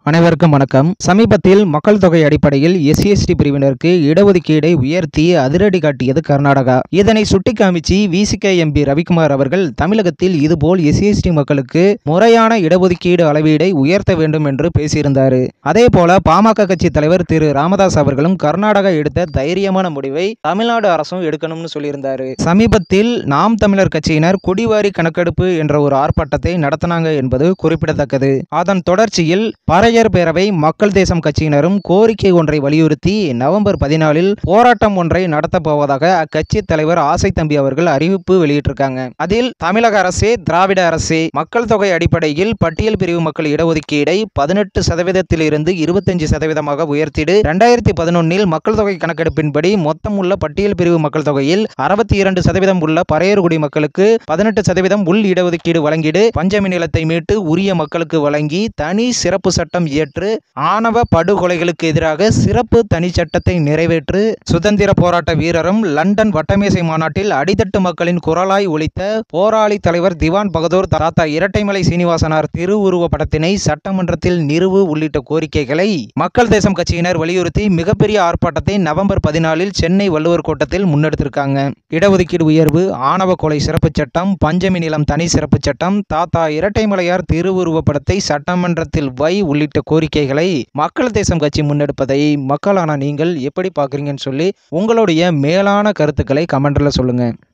அனைவருக்கும் வணக்கம் சமீபத்தில் மக்கள் தொகை அடிப்படையில் எஸ்சி எஸ்டி பிரிவினருக்கு இடஒதுக்கீடை உயர்த்தி அதிரடி காட்டியது கர்நாடகா இதனை சுட்டிக்காமிச்சு விசிக எம்பி ரவிக்குமார் அவர்கள் தமிழகத்தில் இதுபோல் எஸ்சி எஸ்டி மக்களுக்கு முறையான இடஒதுக்கீடு அளவீடை உயர்த்த வேண்டும் என்று பேசியிருந்தார் அதே போல பாமக கட்சி தலைவர் திரு ராமதாஸ் அவர்களும் கர்நாடகா எடுத்த தைரியமான முடிவை தமிழ்நாடு அரசும் எடுக்கணும்னு சொல்லியிருந்தாரு சமீபத்தில் நாம் தமிழர் கட்சியினர் குடிவாரி கணக்கெடுப்பு என்ற ஒரு ஆர்ப்பாட்டத்தை நடத்தினாங்க என்பது குறிப்பிடத்தக்கது அதன் தொடர்ச்சியில் பறையர் பேரவை மக்கள் தேசம் கட்சியினரும் கோரிக்கை ஒன்றை வலியுறுத்தி நவம்பர் பதினாலில் போராட்டம் ஒன்றை நடத்தப் போவதாக அக்கட்சி தலைவர் ஆசை தம்பி அவர்கள் அறிவிப்பு வெளியிட்டிருக்காங்க அதில் தமிழக அரசே திராவிட அரசே மக்கள் தொகை அடிப்படையில் பட்டியல் பிரிவு மக்கள் இடஒதுக்கீடை பதினெட்டு சதவீதத்தில் இருந்து இருபத்தஞ்சு சதவீதமாக உயர்த்திடு ரெண்டாயிரத்தி பதினொன்னில் மக்கள் தொகை கணக்கெடுப்பின்படி மொத்தம் உள்ள பட்டியல் பிரிவு மக்கள் தொகையில் அறுபத்தி இரண்டு சதவீதம் உள்ள பறையர்குடி மக்களுக்கு பதினெட்டு சதவீதம் உள் இடஒதுக்கீடு வழங்கிடு பஞ்சமி நிலத்தை மீட்டு உரிய மக்களுக்கு வழங்கி தனி சிறப்பு சட்டம் இயற்று ஆணவ படுகொலைகளுக்கு எதிராக சிறப்பு தனி சட்டத்தை நிறைவேற்று சுதந்திர போராட்ட வீரரும் லண்டன் வட்டமேசை மாநாட்டில் அடித்தட்டு மக்களின் குரலாய் ஒலித்த போராளி தலைவர் திவான் பகதூர் தாத்தா இரட்டைமலை சீனிவாசனார் திருவுருவ படத்தினை சட்டமன்றத்தில் நிறுவு உள்ளிட்ட கோரிக்கைகளை மக்கள் தேசம் கட்சியினர் வலியுறுத்தி மிகப்பெரிய ஆர்ப்பாட்டத்தை நவம்பர் பதினாலில் சென்னை வள்ளுவர் கோட்டத்தில் முன்னெடுத்திருக்காங்க இடஒதுக்கீடு உயர்வு ஆணவ கொலை சிறப்பு சட்டம் பஞ்சமி நிலம் தனி சிறப்பு சட்டம் தாத்தா இரட்டைமலையார் திருவுருவ படத்தை சட்டமன்றத்தில் வை உள்ளிட்ட கோரிக்கைகளை மக்கள் தேசம் கட்சி முன்னெடுப்பதை மக்களான நீங்கள் எப்படி பார்க்குறீங்கன்னு சொல்லி உங்களுடைய மேலான கருத்துக்களை கமெண்ட்ல சொல்லுங்க